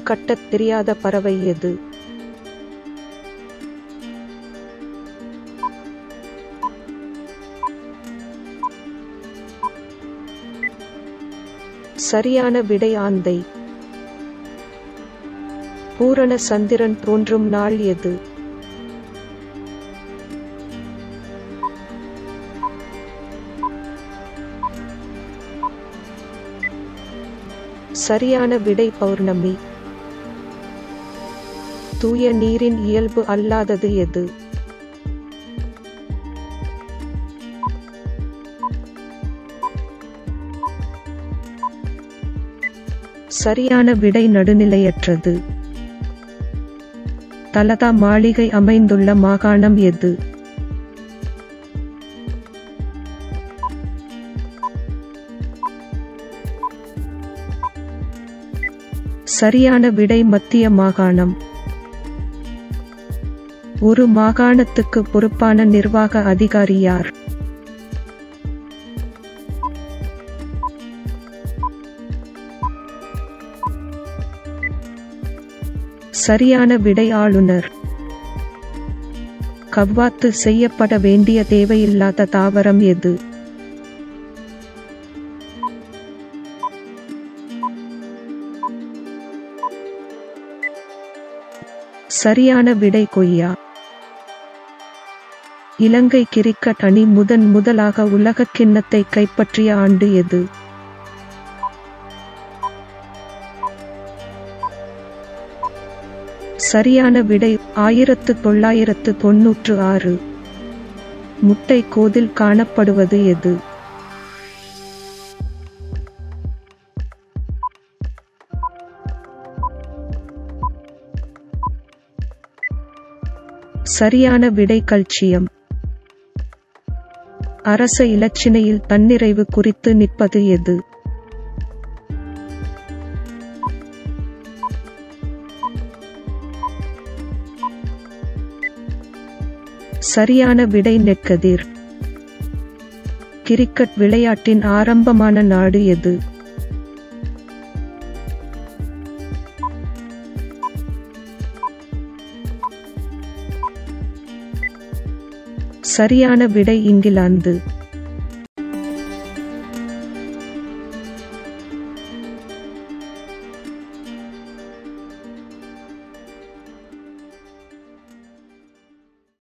கட்டத் தெரியாத பறவை எது சரியான விடை ஆந்தை பூரண சந்திரன் தோன்றும் நாள் எது சரியான விடை பௌர்ணமி தூய நீரின் இயல்பு அல்லாதது எது சரியான விடை நடுநிலையற்றது தலதா மாளிகை அமைந்துள்ள மாகாணம் எது சரியான விடை மத்திய மாகாணம் ஒரு மாகாணத்துக்கு பொறுப்பான நிர்வாக அதிகாரி யார் சரியான விடை ஆளுநர் கவ்வாத்து செய்யப்பட வேண்டிய தேவையில்லாத தாவரம் எது சரியான விடை கொய்யா இலங்கை கிரிக்கெட் அணி முதன் முதலாக உலகக் கிண்ணத்தை கைப்பற்றிய ஆண்டு எது சரியான விடை ஆயிரத்து தொள்ளாயிரத்து தொன்னூற்று ஆறு முட்டை கோதில் காணப்படுவது எது சரியான விடை கல்சியம் அரச இலச்சினையில் தன்னிறைவு குறித்து நிற்பது எது சரியான விடை நெற்கதிர் கிரிக்கெட் விளையாட்டின் ஆரம்பமான நாடு எது சரியான விடை இங்கிலாந்து